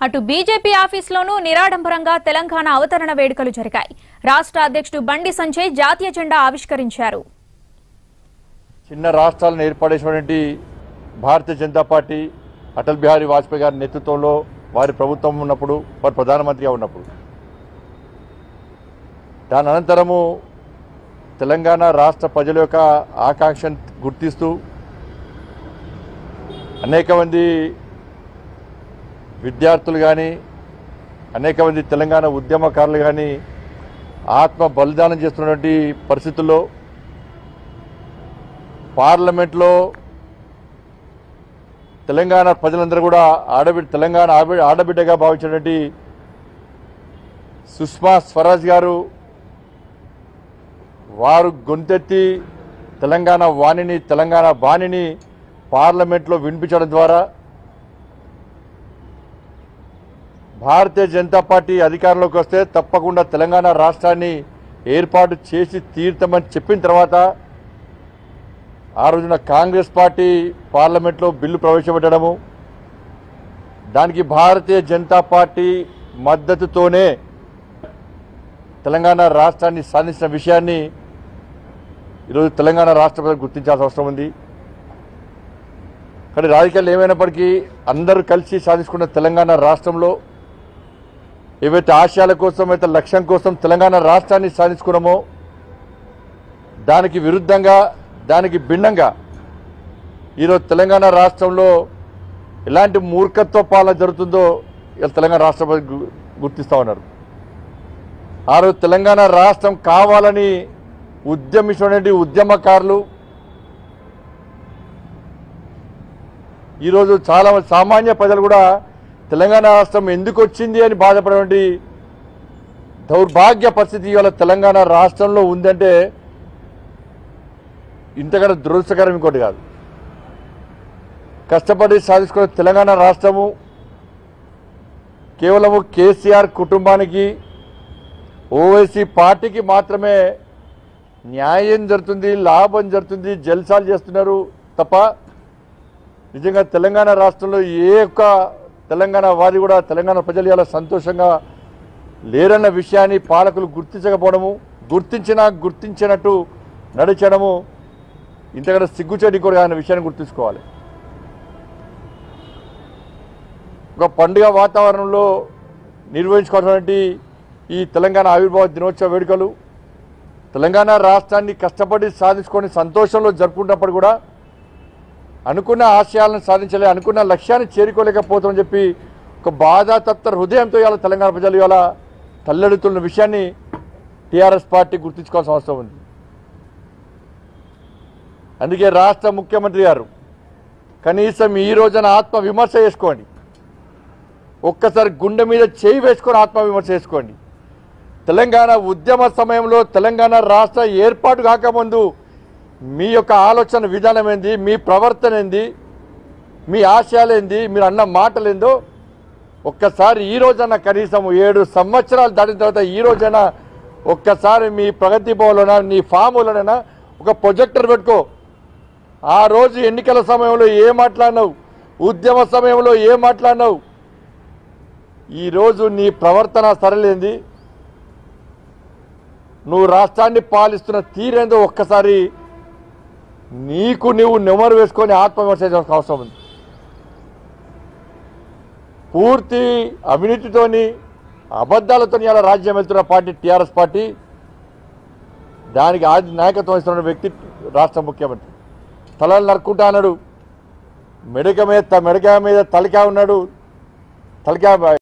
అటు బీజేపీ ఆఫీసులోనూ నిరాడంబరంగా తెలంగాణ అవతరణ వేడుకలు జరిగాయి రాష్ట్ర అధ్యక్షుడు బండి సంజయ్ జాతీయ జెండా ఆవిష్కరించారు చిన్న రాష్ట్రాలను ఏర్పడేసినటువంటి భారతీయ జనతా పార్టీ అటల్ బిహారీ వాజ్పేయి గారి నేతృత్వంలో వారి ప్రభుత్వం ఉన్నప్పుడు వారు ప్రధానమంత్రిగా ఉన్నప్పుడు దాని అనంతరము తెలంగాణ రాష్ట్ర ప్రజల యొక్క ఆకాంక్షను గుర్తిస్తూ అనేక మంది విద్యార్థులు కానీ అనేక మంది తెలంగాణ ఉద్యమకారులు కానీ ఆత్మ బలిదానం చేస్తున్నటువంటి పరిస్థితుల్లో పార్లమెంట్లో తెలంగాణ ప్రజలందరూ కూడా ఆడబిడ్డ తెలంగాణ ఆడబి ఆడబిడ్డగా భావించినటువంటి సుష్మా స్వరాజ్ గారు వారు గొంతెత్తి తెలంగాణ వాణిని తెలంగాణ బాణిని పార్లమెంట్లో వినిపించడం ద్వారా భారతీయ జనతా పార్టీ అధికారంలోకి వస్తే తప్పకుండా తెలంగాణ రాష్ట్రాన్ని ఏర్పాటు చేసి తీర్తామని చెప్పిన తర్వాత ఆ రోజున కాంగ్రెస్ పార్టీ పార్లమెంట్లో బిల్లు ప్రవేశపెట్టడము దానికి భారతీయ జనతా పార్టీ మద్దతుతోనే తెలంగాణ రాష్ట్రాన్ని సాధించిన విషయాన్ని ఈరోజు తెలంగాణ రాష్ట్ర ప్రజలు గుర్తించాల్సిన అవసరం ఉంది కానీ రాజకీయాలు ఏమైనప్పటికీ అందరూ కలిసి సాధించుకున్న తెలంగాణ రాష్ట్రంలో ఏవైతే ఆశయాల కోసం అయితే లక్ష్యం కోసం తెలంగాణ రాష్ట్రాన్ని సాధించుకున్నామో దానికి విరుద్ధంగా దానికి భిన్నంగా ఈరోజు తెలంగాణ రాష్ట్రంలో ఎలాంటి మూర్ఖత్వ పాలన జరుగుతుందో ఇలా తెలంగాణ రాష్ట్ర ప్రజలు గు- గుర్తిస్తా ఉన్నారు ఆ రోజు తెలంగాణ రాష్ట్రం కావాలని ఉద్యమించినటువంటి ఉద్యమకారులు ఈరోజు చాలా మంది సామాన్య ప్రజలు కూడా తెలంగాణ రాష్ట్రం ఎందుకు వచ్చింది అని బాధపడేటువంటి దౌర్భాగ్య పరిస్థితి ఇవాళ తెలంగాణ రాష్ట్రంలో ఉందంటే ఇంతకన్నా దురదృష్టకరం ఇంకోటి కాదు కష్టపడి సాధించుకున్న తెలంగాణ రాష్ట్రము కేవలము కేసీఆర్ కుటుంబానికి ఓవైసీ పార్టీకి మాత్రమే న్యాయం జరుగుతుంది లాభం జరుగుతుంది జల్సాలు చేస్తున్నారు తప్ప నిజంగా తెలంగాణ రాష్ట్రంలో ఏ ఒక్క తెలంగాణ వాది కూడా తెలంగాణ ప్రజలు ఇలా సంతోషంగా లేరన్న విషయాన్ని పాలకులు గుర్తించకపోవడము గుర్తించినా గుర్తించినట్టు నడిచడము ఇంతకన్నా సిగ్గుచేటి కూడా అనే విషయాన్ని గుర్తుంచుకోవాలి ఒక పండుగ వాతావరణంలో నిర్వహించుకోవాల్సినటువంటి ఈ తెలంగాణ ఆవిర్భావ దినోత్సవ వేడుకలు తెలంగాణ రాష్ట్రాన్ని కష్టపడి సాధించుకొని సంతోషంలో జరుపుకున్నప్పుడు కూడా అనుకున్న ఆశయాలను సాధించలే అనుకున్న లక్ష్యాన్ని చేరుకోలేకపోతామని చెప్పి ఒక బాధాతత్వ హృదయంతో ఇవాళ తెలంగాణ ప్రజలు ఇవాళ తల్లెడుతున్న విషయాన్ని టీఆర్ఎస్ పార్టీ గుర్తుంచుకోవాల్సిన అవసరం ఉంది అందుకే రాష్ట్ర ముఖ్యమంత్రి గారు కనీసం ఈ రోజున ఆత్మ విమర్శ చేసుకోండి ఒక్కసారి గుండె మీద చేయి వేసుకొని ఆత్మ విమర్శ చేసుకోండి తెలంగాణ ఉద్యమ సమయంలో తెలంగాణ రాష్ట్ర ఏర్పాటు కాకముందు మీ యొక్క ఆలోచన విధానం ఏంది మీ ప్రవర్తన ఏంది మీ ఆశయాలు ఏంది మీరు అన్న మాటలు ఏందో ఒక్కసారి ఈ రోజైనా కనీసం ఏడు సంవత్సరాలు దాటిన తర్వాత ఈ రోజైనా ఒక్కసారి మీ ప్రగతి భవన్లోనా నీ ఫాములోనైనా ఒక ప్రొజెక్టర్ పెట్టుకో ఆ రోజు ఎన్నికల సమయంలో ఏ మాట్లాడినావు ఉద్యమ సమయంలో ఏ మాట్లాడినావు ఈరోజు నీ ప్రవర్తన సరలేంది నువ్వు రాష్ట్రాన్ని పాలిస్తున్న తీరేందో ఒక్కసారి నీకు నువ్వు నెమరు వేసుకొని ఆత్మవిమర్శ చేయాల్సిన అవసరం ఉంది పూర్తి అవినీతితోని అబద్ధాలతో ఇలా రాజ్యం వెళ్తున్న పార్టీ టీఆర్ఎస్ పార్టీ దానికి ఆది నాయకత్వం ఇస్తున్న వ్యక్తి రాష్ట్ర ముఖ్యమంత్రి తలలు నరుక్కుంటా అన్నాడు మెడక మీద మెడక మీద తలకా ఉన్నాడు తలకా